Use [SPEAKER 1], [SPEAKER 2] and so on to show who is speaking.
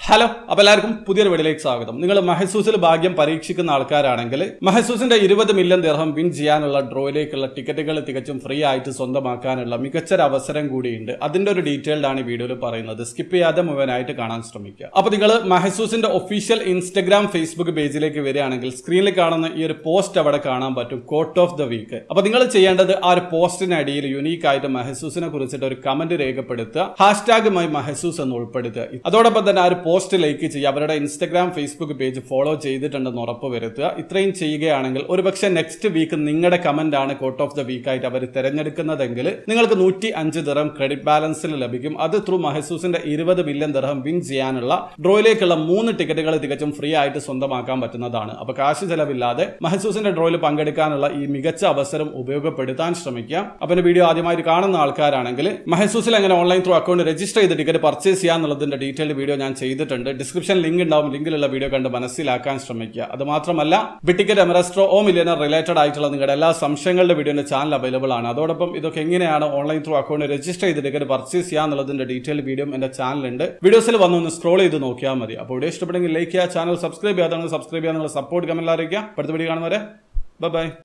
[SPEAKER 1] hello അപ്പൊ എല്ലാവർക്കും പുതിയൊരു വീഡിയോയിലേക്ക് സ്വാഗതം നിങ്ങൾ മഹസൂസിൽ ഭാഗ്യം പരീക്ഷിക്കുന്ന ആൾക്കാരാണെങ്കിൽ മഹസൂസിന്റെ ഇരുപത് മില്യൺ ദിർഹം വിൻ ചെയ്യാനുള്ള ഡ്രോയിലേക്കുള്ള ടിക്കറ്റുകൾ തികച്ചും ഫ്രീ ആയിട്ട് സ്വന്തമാക്കാനുള്ള മികച്ചൊരു അവസരം കൂടിയുണ്ട് അതിന്റെ ഒരു ഡീറ്റെയിൽഡ് ആണ് ഈ വീഡിയോയിൽ പറയുന്നത് സ്കിപ്പ് ചെയ്യാതെ മുഴുവനായിട്ട് കാണാൻ ശ്രമിക്കുക അപ്പൊ നിങ്ങൾ മഹസൂസിന്റെ ഒഫീഷ്യൽ ഇൻസ്റ്റഗ്രാം ഫേസ്ബുക്ക് പേജിലേക്ക് വരികയാണെങ്കിൽ സ്ക്രീനിൽ കാണുന്ന ഈ ഒരു പോസ്റ്റ് അവിടെ കാണാൻ പറ്റും കോട്ട് ഓഫ് ദ വീക്ക് അപ്പൊ നിങ്ങൾ ചെയ്യേണ്ടത് ആ ഒരു പോസ്റ്റിനടിയിൽ യുണീക്ക് ആയിട്ട് മഹസൂസിനെ കുറിച്ചിട്ട് ഒരു കമന്റ് രേഖപ്പെടുത്തുക ഹാഷ്ടാഗുമായി മഹസൂസ് എന്ന് ഉൾപ്പെടുത്തുക അതോടൊപ്പം തന്നെ ആ ഒരു പോസ്റ്റ് ലൈക്ക് ചെയ്യുക അവരുടെ ഇൻസ്റ്റഗ്രാം ഫേസ്ബുക്ക് പേജ് ഫോളോ ചെയ്തിട്ടുണ്ടെന്ന് ഉറപ്പ് വരുത്തുക ഇത്രയും ചെയ്യുകയാണെങ്കിൽ ഒരുപക്ഷെ നെക്സ്റ്റ് വീക്ക് നിങ്ങളുടെ കമന്റ് ആണ് കോട്ട് ഓഫ് ദ വീക്ക് ആയിട്ട് അവർ തിരഞ്ഞെടുക്കുന്നതെങ്കിൽ നിങ്ങൾക്ക് നൂറ്റി അഞ്ച് ദിറം ക്രെഡിറ്റ് ബാലൻസിൽ ലഭിക്കും അത് ത്രൂ മഹസൂസിന്റെ ഇരുപത് മില്യൺ ദിർഹം വിൻ ചെയ്യാനുള്ള ഡ്രോയിലേക്കുള്ള മൂന്ന് ടിക്കറ്റുകൾ തികച്ചും ഫ്രീ ആയിട്ട് സ്വന്തമാക്കാൻ പറ്റുന്നതാണ് അപ്പൊ കാശ് ചെലവില്ലാതെ മഹസൂസിന്റെ ഡ്രോയിൽ പങ്കെടുക്കാനുള്ള ഈ മികച്ച അവസരം ഉപയോഗപ്പെടുത്താൻ ശ്രമിക്കാം അപ്പൊ എന്റെ വീഡിയോ ആദ്യമായിട്ട് കാണുന്ന ആൾക്കാരാണെങ്കിൽ മഹസൂസിൽ എങ്ങനെ ഓൺലൈൻ ത്രൂ അക്കൗണ്ട് രജിസ്റ്റർ ചെയ്ത് ടിക്കറ്റ് പർച്ചേസ് ചെയ്യാന്നുള്ളതിന്റെ ഡീറ്റെയിൽ വീഡിയോ ഞാൻ ചെയ്തിട്ടുണ്ട് ഡിസ്ക്രിപ്ഷൻ ലിങ്ക് ഉണ്ടാവും ലിങ്കിലുള്ള വീഡിയോ കണ്ട് മനസ്സിലാക്കാൻ ശ്രമിക്കുക അത് മാത്രമല്ല ബിറ്റിക്കറ്റ് എമറസ്ട്രോ ഓ മില്യനർ റിലേറ്റഡ് ആയിട്ടുള്ള നിങ്ങളുടെ എല്ലാ സംശയങ്ങളുടെ വീഡിയോ എന്റെ ചാനൽ അവൈലബിൾ ആണ് അതോടൊപ്പം ഇതൊക്കെ എങ്ങനെയാണ് ഓൺലൈൻ ത്രൂ അക്കൗണ്ട് രജിസ്റ്റർ ചെയ്ത് ടിക്കറ്റ് പർച്ചേസ് ചെയ്യാന്നുള്ളതിന്റെ ഡീറ്റെയിൽ വീഡിയോ എന്റെ ചാനലുണ്ട് വീഡിയോസിൽ വന്ന് ഒന്ന് സ്ക്രോൾ ചെയ്ത് നോക്കിയാൽ മതി അപ്പോൾ വീഡിയോ ഇഷ്ടപ്പെടുമെങ്കിൽ ലൈക്ക് ചെയ്യുക ചാനൽ സബ്സ്ക്രൈബ് ചെയ്യാതെ സബ്സ്ക്രൈബ് ചെയ്യാൻ നിങ്ങൾ സപ്പോർട്ട് കമന്റ് അറിയിക്കുക അടുത്ത വീഡിയോ കാണുന്നവരെ ബൈ